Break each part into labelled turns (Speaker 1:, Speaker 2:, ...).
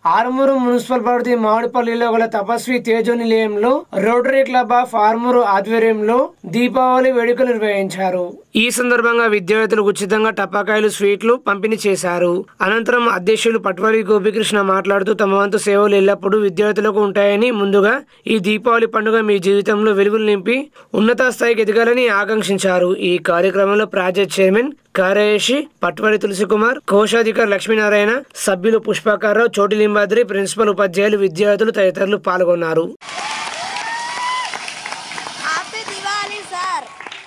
Speaker 1: Armoor municipal పరిధి మామిడిపల్లిలో గల తపస్వి తేజో నిలయంలో రోటరీ క్లబ్ ఆఫ్ ఆర్మూరు ఆధ్వర్యంలో దీపావళి వేడుకలు నిర్వహించారు ఈ సందర్భంగా విద్యార్థులకు ఉచితంగా టపాకాయలు స్వీట్లు పంపిణీ చేశారు అనంతరం అధ్యక్షులు పట్వారి గోపికృష్ణ మాట్లాడుతూ తమ వంతు సేవలు ఎల్లప్పుడూ విద్యార్థులకు ఉంటాయని ముందుగా ఈ దీపావళి పండుగ మీ జీవితంలో వెలుగులు నింపి ఉన్నత స్థాయికి ఎదగాలని ఆకాంక్షించారు ఈ కార్యక్రమంలో ప్రాజెక్ట్ చైర్మన్ కార్యదర్శి పట్వారి తులసికుమార్ కోశాధికారి లక్ష్మీనారాయణ సభ్యులు పుష్పకారావు చోటి లింబాద్రి ప్రిన్సిపల్ ఉపాధ్యాయులు విద్యార్థులు తదితరులు పాల్గొన్నారు
Speaker 2: హ్యాపీ దివాళీ సార్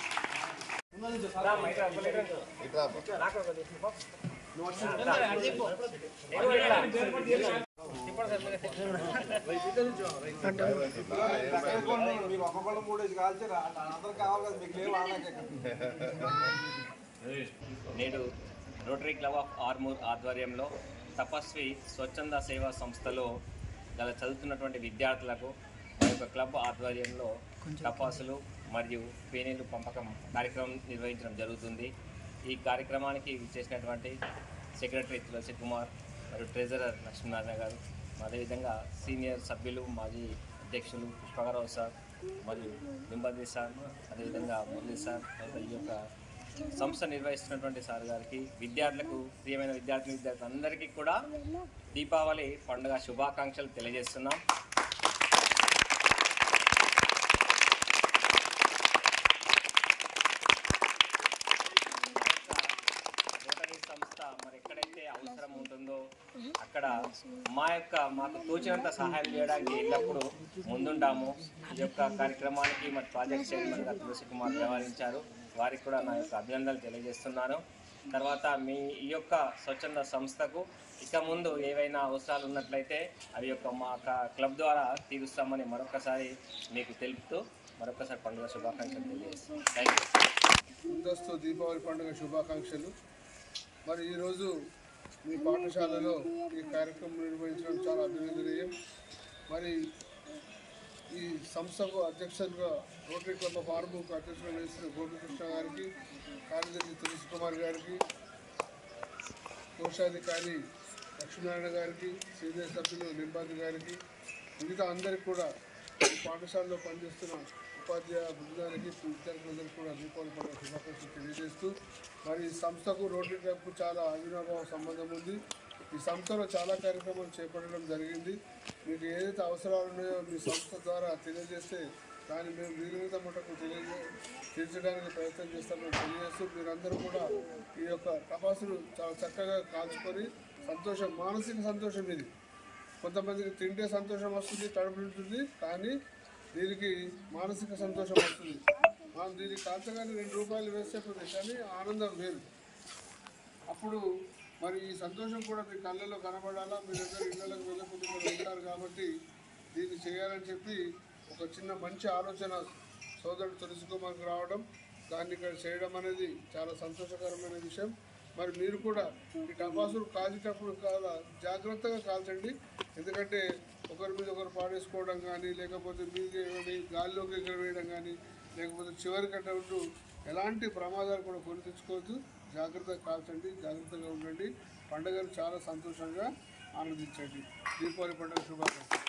Speaker 3: నేడు రోటరీ క్లబ్ ఆఫ్ ఆర్మూర్ ఆధ్వర్యంలో తపస్వి స్వచ్ఛంద సేవా సంస్థలో గల చదువుతున్నటువంటి విద్యార్థులకు మా యొక్క క్లబ్ ఆధ్వర్యంలో టపాసులు మరియు పేనీలు పంపకం కార్యక్రమం నిర్వహించడం జరుగుతుంది ఈ కార్యక్రమానికి చేసినటువంటి సెక్రటరీ తులసి కుమార్ మరియు ట్రెజరర్ లక్ష్మీనారాయణ గారు అదేవిధంగా సీనియర్ సభ్యులు మాజీ అధ్యక్షులు పుష్పకరావు సార్ మరియు నింబద్రి సార్ అదేవిధంగా మురళీ సార్ తర్వాత ఈ యొక్క సంస్థ నిర్వహిస్తున్నటువంటి సార్ గారికి విద్యార్థులకు ప్రియమైన విద్యార్థి విద్యార్థులందరికీ కూడా దీపావళి పండుగ శుభాకాంక్షలు తెలియజేస్తున్నాం రోటరీ సంస్థ మరి ఎక్కడైతే అవసరం ఉంటుందో అక్కడ మా యొక్క మాకు తోచినంత సహాయం చేయడానికి ఎల్లప్పుడూ ముందుంటాము ఈ యొక్క కార్యక్రమానికి మరి ప్రాజెక్ట్ చైర్మన్ గారు తులసి కుమార్ వ్యవహరించారు వారికి కూడా నా యొక్క అభినందనలు తెలియజేస్తున్నాను తర్వాత మీ ఈ యొక్క స్వచ్ఛంద సంస్థకు ఇక ముందు ఏవైనా అవసరాలు ఉన్నట్లయితే అవి యొక్క మా క- క్లబ్ ద్వారా తీరుస్తామని మరొకసారి మీకు తెలుపుతూ మరొకసారి పండుగ శుభాకాంక్షలు తెలియజేస్తాను థ్యాంక్ యూ
Speaker 4: ముందస్తు దీపావళి పండుగ శుభాకాంక్షలు మరి ఈరోజు మీ పాఠశాలలో ఈ కార్యక్రమం నిర్వహించడం చాలా అభినందనీయం మరి ఈ సంస్థకు అధ్యక్షులుగా రోటరీ క్లబ్ ఆఫ్ ఆర్మూర్కు అధ్యక్షులు వేసిన గోపికృష్ణ గారికి కార్యదర్శి తులసి కుమార్ గారికి కోశాధికారి లక్ష్మీనారాయణ గారికి సీనియర్ సభ్యులు నింబాది గారికి మిగతా అందరికి కూడా ఈ పాఠశాలలో పనిచేస్తున్న ఉపాధ్యాయ బృందానికి విద్యార్థులందరికీ కూడా దీపావళి పండుగ శుభాకాంక్షలు తెలియజేస్తూ మరి ఈ సంస్థకు రోటరీ క్లబ్కు చాలా అవినాభావ సంబంధం ఉంది ఈ సంస్థలో చాలా కార్యక్రమాలు చేపట్టడం జరిగింది మీకు ఏదైతే అవసరాలు ఉన్నాయో మీ సంస్థ ద్వారా తెలియజేస్తే దాన్ని మేము వీలైనంత మటుకు తెలియజే తీర్చడానికి ప్రయత్నం చేస్తామని తెలియజేస్తూ మీరందరూ కూడా ఈ యొక్క టపాసులు చాలా చక్కగా కాల్చుకొని సంతోషం మానసిక సంతోషం ఇది కొంతమందికి తింటే సంతోషం వస్తుంది తడుపు ఉంటుంది కానీ దీనికి మానసిక సంతోషం వస్తుంది మనం దీనికి కాల్చగానే రెండు రూపాయలు వేస్తే పోతుంది కానీ ఆనందం వేరు అప్పుడు మరి ఈ సంతోషం కూడా మీ కళ్ళలో కనబడాలా మీరందరూ ఇళ్ళకి వెళ్ళకుండా కూడా ఉంటారు కాబట్టి దీన్ని చేయాలని చెప్పి ఒక చిన్న మంచి ఆలోచన సోదరుడు తులసి కుమార్కి రావడం దాన్ని ఇక్కడ చేయడం అనేది చాలా సంతోషకరమైన విషయం మరి మీరు కూడా ఈ టపాసులు కాల్చేటప్పుడు చాలా జాగ్రత్తగా కాల్చండి ఎందుకంటే ఒకరి మీద ఒకరు పాడేసుకోవడం కానీ లేకపోతే మీరు ఏమని గాలిలోకి ఎగరవేయడం కానీ లేకపోతే చివరి కట్టబట్టు ఎలాంటి ప్రమాదాలు కూడా కొని తెచ్చుకోవద్దు జాగ్రత్తగా కాల్చండి జాగ్రత్తగా ఉండండి పండుగను చాలా సంతోషంగా ఆనందించండి దీపావళి పండుగ శుభాకాంక్షలు